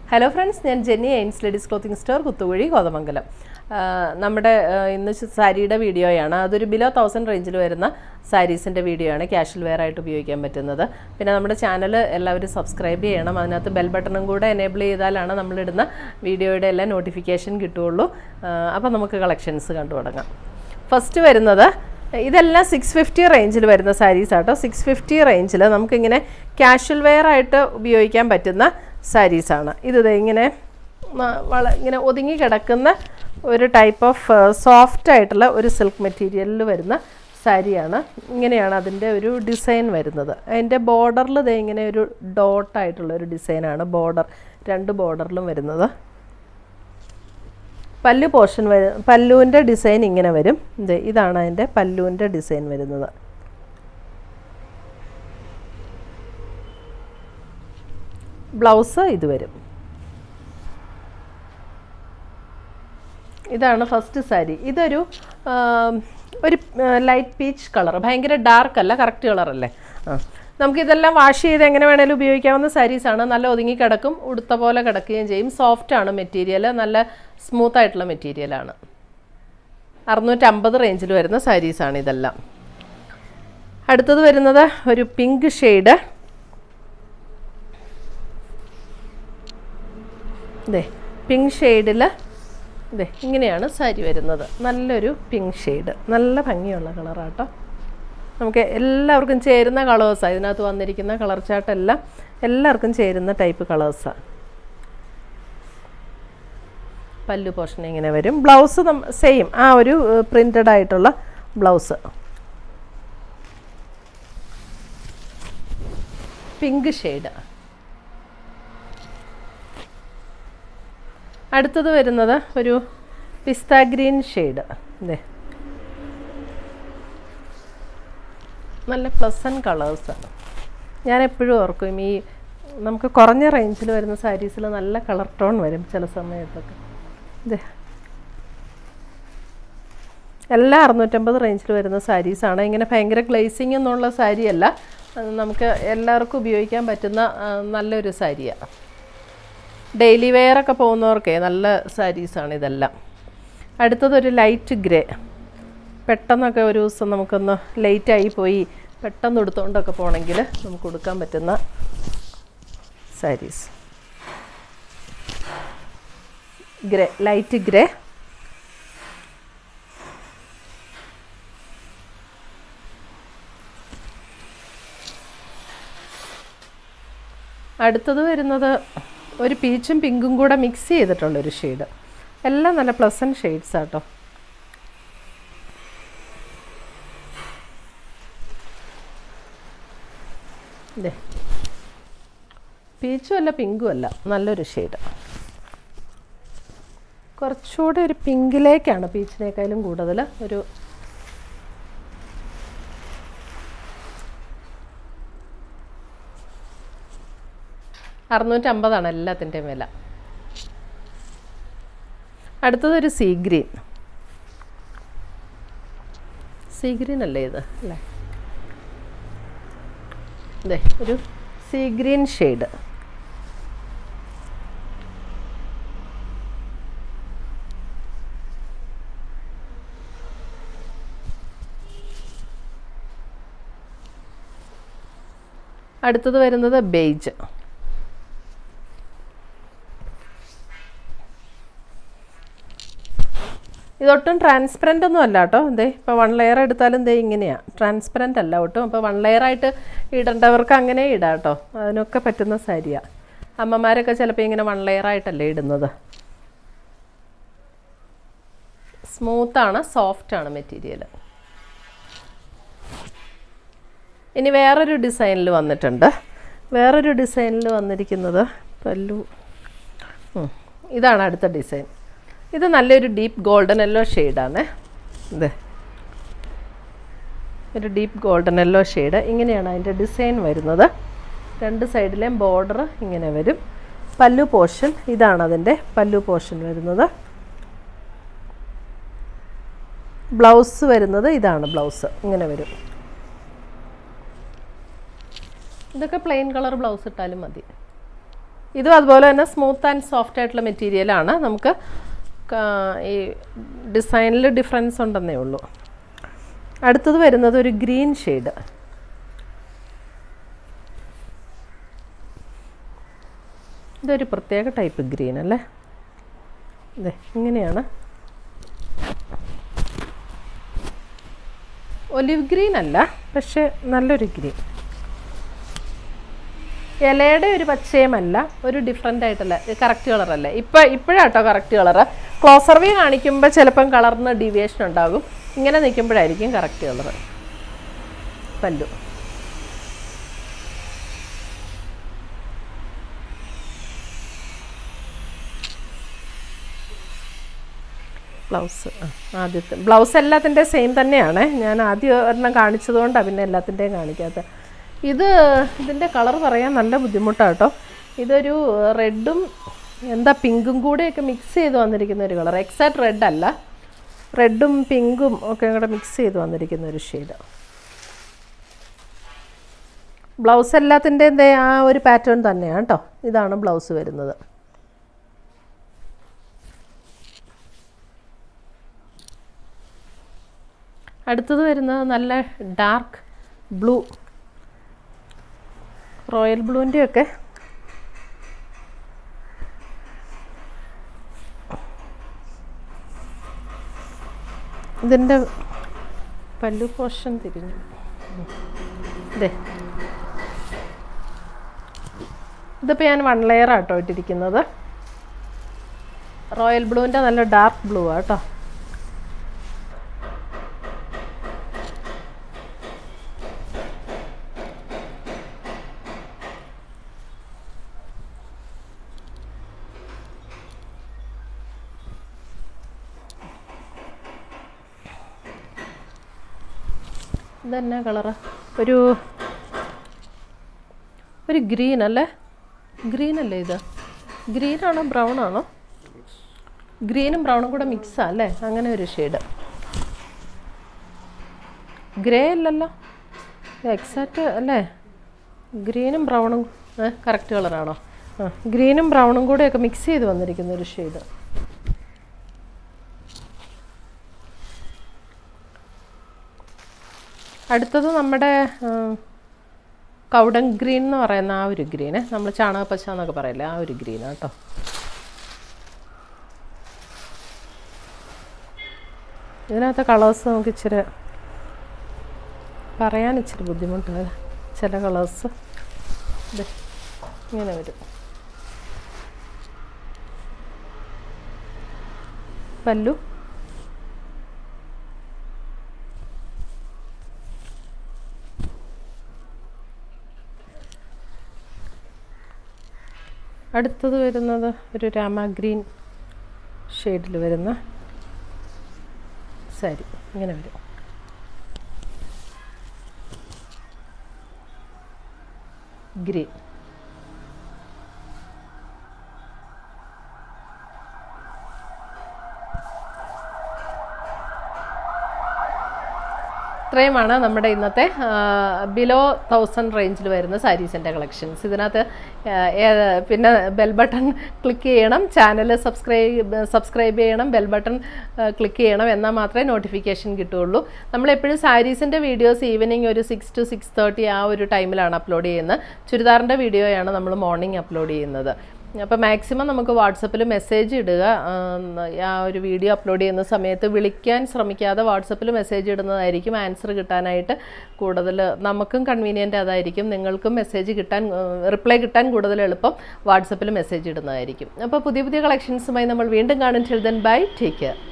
hello friends ഞാൻ Jenny എയിൻസ് ladies clothing store Kuthukuzhi Kothamangalam ആ, നമ്മുടെ ആ, ഇന്ന് ചു- സാരിയുടെ വീഡിയോയാണ് അതൊരു ബിലോ തൗസൻഡ് റേഞ്ചിൽ വരുന്ന സാരീസിൻ്റെ വീഡിയോ ആണ് ക്യാഷ്വൽ വെയർ ആയിട്ട് ഉപയോഗിക്കാൻ പറ്റുന്നത് പിന്നെ നമ്മുടെ ചാനൽ എല്ലാവരും സബ്സ്ക്രൈബ് ചെയ്യണം അതിനകത്ത് ബെൽ ബട്ടണും കൂടെ എനേബിൾ ചെയ്താലാണ് നമ്മളിടുന്ന വീഡിയോയുടെ എല്ലാം നോട്ടിഫിക്കേഷൻ കിട്ടുകയുള്ളൂ അപ്പോൾ നമുക്ക് കളക്ഷൻസ് കണ്ടു തുടങ്ങാം ഫസ്റ്റ് വരുന്നത് ഇതെല്ലാം സിക്സ് ഫിഫ്റ്റി റേഞ്ചിൽ വരുന്ന സാരീസ് ആട്ടോ സിക്സ് ഫിഫ്റ്റി റേഞ്ചിൽ നമുക്കിങ്ങനെ ക്യാഷ്വൽ വെയർ ആയിട്ട് ഉപയോഗിക്കാൻ പറ്റുന്ന സാരീസാണ് ഇത് ദേ ഇങ്ങനെ മ- വള ഇങ്ങനെ ഒതുങ്ങി കിടക്കുന്ന ഒരു ടൈപ്പ് ഓഫ് സോഫ്റ്റ് ആയിട്ടുള്ള ഒരു സിൽക്ക് മെറ്റീരിയലിൽ വരുന്ന സാരിയാണ് ഇങ്ങനെയാണ് അതിൻ്റെ ഒരു ഡിസൈൻ വരുന്നത് അതിൻ്റെ ബോർഡറിൽ ദേ ഇങ്ങനെ ഒരു ഡോട്ടായിട്ടുള്ള ഒരു ഡിസൈനാണ് ബോർഡർ രണ്ട് ബോർഡറിലും വരുന്നത് പല്ലു പോർഷൻ വരും പല്ലുവിൻ്റെ ഡിസൈൻ ഇങ്ങനെ വരും ഇത് ഇതാണ് അതിൻ്റെ പല്ലുവിൻ്റെ ഡിസൈൻ വരുന്നത് ബ്ലൗസ് ഇത് വരും ഇതാണ് ഫസ്റ്റ് സാരി ഇതൊരു ആം, ഒരു ലൈറ്റ് പീച്ച് കളർ ഭയങ്കര ഡാർക്ക് അല്ല കറക്റ്റ് കളറല്ലേ ആ നമുക്കിതെല്ലാം വാഷ് ചെയ്ത് എങ്ങനെ വേണേലും ഉപയോഗിക്കാവുന്ന സാരീസാണ് നല്ല ഒതുങ്ങി കിടക്കും ഉടുത്ത പോലെ കിടക്കുകയും ചെയ്യും സോഫ്റ്റ് ആണ് മെറ്റീരിയൽ നല്ല സ്മൂത്ത് ആയിട്ടുള്ള മെറ്റീരിയലാണ് അറുന്നൂറ്റമ്പത് റേഞ്ചിൽ വരുന്ന സാരീസാണ് ഇതെല്ലാം അടുത്തത് വരുന്നത് ഒരു പിങ്ക് ഷെയ്ഡ് ഇതേ പിങ്ക് ഷെയ്ഡിൽ ഇതേ ഇങ്ങനെയാണ് സാരി വരുന്നത് നല്ലൊരു പിങ്ക് ഷെയ്ഡ് നല്ല ഭംഗിയുള്ള കളറാട്ടോ നമുക്ക് എല്ലാവർക്കും ചേരുന്ന കളേഴ്സാണ് ഇതിനകത്ത് വന്നിരിക്കുന്ന കളർ ചാർട്ടെല്ലാം എല്ലാവർക്കും ചേരുന്ന ടൈപ്പ് കളേഴ്സാണ് പല്ലു പോർഷൻ ഇങ്ങനെ വരും ബ്ലൗസ് സെയിം ആ ഒരു പ്രിൻറ്റഡ് ആയിട്ടുള്ള ബ്ലൗസ് പിങ്ക് ഷെയ്ഡ് അടുത്തത് വരുന്നത് ഒരു പിസ്ത ഗ്രീൻ ഷെയ്ഡ് ഇതേ നല്ല പ്ലസൻ കളേഴ്സാണ് ഞാൻ എപ്പോഴും ഓർക്കും ഈ നമുക്ക് കുറഞ്ഞ റേഞ്ചിൽ വരുന്ന സാരീസിൽ നല്ല കളർ ടോൺ വരും ചില സമയത്തൊക്കെ ഇതേ എല്ലാം അറുന്നൂറ്റമ്പത് റേഞ്ചിൽ വരുന്ന സാരീസാണ് ഇങ്ങനെ ഭയങ്കര ഗ്ലേസിങ് എന്നുള്ള സാരിയല്ല അത് നമുക്ക് എല്ലാവർക്കും ഉപയോഗിക്കാൻ പറ്റുന്ന ആ, നല്ലൊരു സാരിയാണ് ഡെയിലി വെയർ ഒക്കെ പോകുന്നവർക്കേ നല്ല സാരീസാണ് ഇതെല്ലാം അടുത്തതൊരു ലൈറ്റ് ഗ്രേ പെട്ടെന്നൊക്കെ ഒരു ദിവസം നമുക്കൊന്ന് ലേറ്റായി പോയി പെട്ടെന്ന് എടുത്തുകൊണ്ടൊക്കെ പോകണമെങ്കിൽ നമുക്ക് കൊടുക്കാൻ പറ്റുന്ന സാരീസ് ഗ്രേ ലൈറ്റ് ഗ്രേ അടുത്തത് വരുന്നത് ഒരു പീച്ചും പിങ്കും കൂടെ മിക്സ് ചെയ്തിട്ടുള്ള ഒരു ഷെയ്ഡ് എല്ലാം നല്ല പ്ലസൻറ്റ് ഷെയ്ഡ്സ് ആട്ടോ ഇതേ പീച്ചും അല്ല പിങ്കും അല്ല നല്ലൊരു ഷെയ്ഡ് കുറച്ചുകൂടെ ഒരു പിങ്കിലേക്കാണ് പീച്ചിനേക്കാളും കൂടുതൽ ഒരു അറുന്നൂറ്റമ്പതാണ് എല്ലാത്തിൻ്റെയും വില അടുത്തതൊരു സീ ഗ്രീൻ സീ ഗ്രീൻ അല്ലേ ഇത് അല്ലേ അതെ ഒരു സീ ഗ്രീൻ ഷെയ്ഡ് അടുത്തത് വരുന്നത് ബേജ് ഇതൊട്ടും ട്രാൻസ്പെറൻ്റ് ഒന്നും അല്ല കേട്ടോ ഇതേ ഇപ്പോൾ വൺ ലെയർ എടുത്താലും ദേ ഇങ്ങനെയാണ് ട്രാൻസ്പെറൻ്റ് അല്ല ഒട്ടും അപ്പോൾ വൺ ലെയറായിട്ട് ഇടേണ്ടവർക്ക് അങ്ങനെ ഇടാം കേട്ടോ അതിനൊക്കെ പറ്റുന്ന സാരിയാണ് അമ്മമാരൊക്കെ ചിലപ്പോൾ ഇങ്ങനെ വൺ ലെയറായിട്ടല്ലേ ഇടുന്നത് സ്മൂത്താണ് സോഫ്റ്റാണ് മെറ്റീരിയൽ ഇനി വേറൊരു ഡിസൈനിൽ വന്നിട്ടുണ്ട് വേറൊരു ഡിസൈനിൽ വന്നിരിക്കുന്നത് പല്ലു ഉം, ഇതാണ് അടുത്ത ഡിസൈൻ ഇത് നല്ലൊരു ഡീപ്പ് ഗോൾഡൻ യെല്ലോ ഷെയ്ഡാണ് ഇത് ഒരു ഡീപ്പ് ഗോൾഡൻ യെല്ലോ ഷെയ്ഡ് ഇങ്ങനെയാണ് അതിൻ്റെ ഡിസൈൻ വരുന്നത് രണ്ട് സൈഡിലെയും ബോർഡർ ഇങ്ങനെ വരും പല്ലു പോർഷൻ ഇതാണ് അതിൻ്റെ പല്ലു പോർഷൻ വരുന്നത് ബ്ലൗസ് വരുന്നത് ഇതാണ് ബ്ലൗസ് ഇങ്ങനെ വരും ഇതൊക്കെ പ്ലെയിൻ കളർ ബ്ലൗസ് ഇട്ടാലും മതി ഇതും അതുപോലെ തന്നെ സ്മൂത്ത് ആൻഡ് സോഫ്റ്റ് ആയിട്ടുള്ള മെറ്റീരിയലാണ് നമുക്ക് ക- ഈ ഡിസൈനിൽ ഡിഫറൻസ് ഉണ്ടെന്നേ ഉള്ളൂ അടുത്തത് വരുന്നത് ഒരു ഗ്രീൻ ഷെയ്ഡ് ഇതൊരു പ്രത്യേക ടൈപ്പ് ഗ്രീൻ അല്ലേ ഇതെ ഇങ്ങനെയാണ് ഒലിവ് ഗ്രീൻ അല്ല പക്ഷെ നല്ലൊരു ഗ്രീൻ ഇലയുടെ ഒരു പച്ചയുമല്ല ഒരു ഡിഫറെൻ്റ് ആയിട്ടുള്ള കറക്റ്റ് കളറല്ല ഇപ്പം ഇപ്പോഴാട്ടോ കറക്റ്റ് കളറ് ക്ലോസർ വ്യൂ കാണിക്കുമ്പോൾ ചിലപ്പം കളറിന് ഡീവിയേഷൻ ഉണ്ടാകും ഇങ്ങനെ നിൽക്കുമ്പോഴായിരിക്കും കറക്റ്റ് കളറ് പല്ലു ബ്ലൗസ് ആദ്യത്തെ ബ്ലൗസ് എല്ലാത്തിൻ്റെ സെയിം തന്നെയാണ് ഞാൻ ആദ്യം ഒരെണ്ണം കാണിച്ചതുകൊണ്ടാണ് പിന്നെ എല്ലാത്തിൻ്റെയും കാണിക്കാത്ത ഇത് ഇതിൻ്റെ കളർ പറയാൻ നല്ല ബുദ്ധിമുട്ടാണ് കേട്ടോ ഇതൊരു റെഡും എന്താ പിങ്കും കൂടെയൊക്കെ മിക്സ് ചെയ്ത് വന്നിരിക്കുന്ന ഒരു കളർ എക്സാക്ട് റെഡ് അല്ല റെഡും പിങ്കും ഒക്കെ കൂടെ മിക്സ് ചെയ്ത് വന്നിരിക്കുന്ന ഒരു ഷെയ്ഡ് ബ്ലൗസ് എല്ലാത്തിൻ്റെയും ആ ഒരു പാറ്റേൺ തന്നെയാണ് കേട്ടോ ഇതാണ് ബ്ലൗസ് വരുന്നത് അടുത്തത് വരുന്നത് നല്ല ഡാർക്ക് ബ്ലൂ റോയൽ ബ്ലൂവിൻ്റെ ഒക്കെ ഇതിൻ്റെ പല്ലു പോർഷൻ തിരിഞ്ഞു ഇതേ ഇതിപ്പോൾ ഞാൻ വൺ ലെയർ ആട്ടോ ഇട്ടിരിക്കുന്നത് റോയൽ ബ്ലൂവിൻ്റെ നല്ല ഡാർക്ക് ബ്ലൂ ആട്ടോ ഇതെന്നാ കളറ് ഒരു ഒരു ഗ്രീൻ അല്ലേ ഗ്രീൻ അല്ലേ ഇത് ഗ്രീൻ ആണോ ബ്രൗൺ ആണോ ഗ്രീനും ബ്രൗണും കൂടെ മിക്സാ അല്ലേ അങ്ങനെ ഒരു ഷെയ്ഡ് ഗ്രേ അല്ലല്ലോ എക്സാക്റ്റ് അല്ലേ ഗ്രീനും ബ്രൗണും കറക്റ്റ് കളറാണോ ആ ഗ്രീനും ബ്രൗണും കൂടെയൊക്കെ മിക്സ് ചെയ്ത് വന്നിരിക്കുന്ന ഒരു ഷെയ്ഡ് അടുത്തത് നമ്മുടെ കൗഡൻ ഗ്രീൻ എന്ന് പറയുന്ന ആ ഒരു ഗ്രീന് നമ്മൾ ചാണകപ്പച്ച എന്നൊക്കെ പറയില്ലേ ആ ഒരു ഗ്രീനാണ് കേട്ടോ ഇതിനകത്തെ കളേഴ്സ് നമുക്ക് ഇച്ചിരി പറയാൻ ഇച്ചിരി ബുദ്ധിമുട്ടാണ് ചില കളേഴ്സ് ഇത് ഇങ്ങനെ വരും പല്ലു അടുത്തത് വരുന്നത് ഒരു രാമ ഗ്രീൻ ഷെയ്ഡിൽ വരുന്ന സാരി ഇങ്ങനെ വരും ഗ്രീൻ ഇത്രയുമാണ് നമ്മുടെ ഇന്നത്തെ ബിലോ തൗസൻഡ് റേഞ്ചിൽ വരുന്ന സാരീസിൻ്റെ കളക്ഷൻസ് ഇതിനകത്ത് ആ, ഏത് പിന്നെ ബെൽ ബട്ടൺ ക്ലിക്ക് ചെയ്യണം ചാനൽ സബ്സ്ക്രൈബ് സബ്സ്ക്രൈബ് ചെയ്യണം ബെൽ ബട്ടൺ ക്ലിക്ക് ചെയ്യണം എന്നാൽ മാത്രമേ നോട്ടിഫിക്കേഷൻ കിട്ടുള്ളൂ നമ്മളെപ്പോഴും സാരീസിൻ്റെ വീഡിയോസ് ഈവനിങ് ഒരു സിക്സ് ടു സിക്സ് തേർട്ടി ആ ഒരു ടൈമിലാണ് അപ്ലോഡ് ചെയ്യുന്നത് ചുരിദാറിൻ്റെ വീഡിയോയാണ് നമ്മൾ മോർണിംഗ് അപ്ലോഡ് ചെയ്യുന്നത് അപ്പോൾ മാക്സിമം നമുക്ക് വാട്സപ്പിൽ മെസ്സേജ് ഇടുക ആ, ആ ഒരു വീഡിയോ അപ്ലോഡ് ചെയ്യുന്ന സമയത്ത് വിളിക്കാൻ ശ്രമിക്കാതെ വാട്സപ്പിൽ മെസ്സേജ് ഇടുന്നതായിരിക്കും ആൻസർ കിട്ടാനായിട്ട് കൂടുതൽ നമുക്കും കൺവീനിയൻ്റ് അതായിരിക്കും നിങ്ങൾക്കും മെസ്സേജ് കിട്ടാൻ റിപ്ലൈ കിട്ടാൻ കൂടുതൽ എളുപ്പം വാട്സപ്പിൽ മെസ്സേജ് ഇടുന്നതായിരിക്കും അപ്പോൾ പുതിയ പുതിയ കളക്ഷൻസുമായി നമ്മൾ വീണ്ടും കാണും ചിൽഡ്രൻ ബൈ ടേക്ക് കെയർ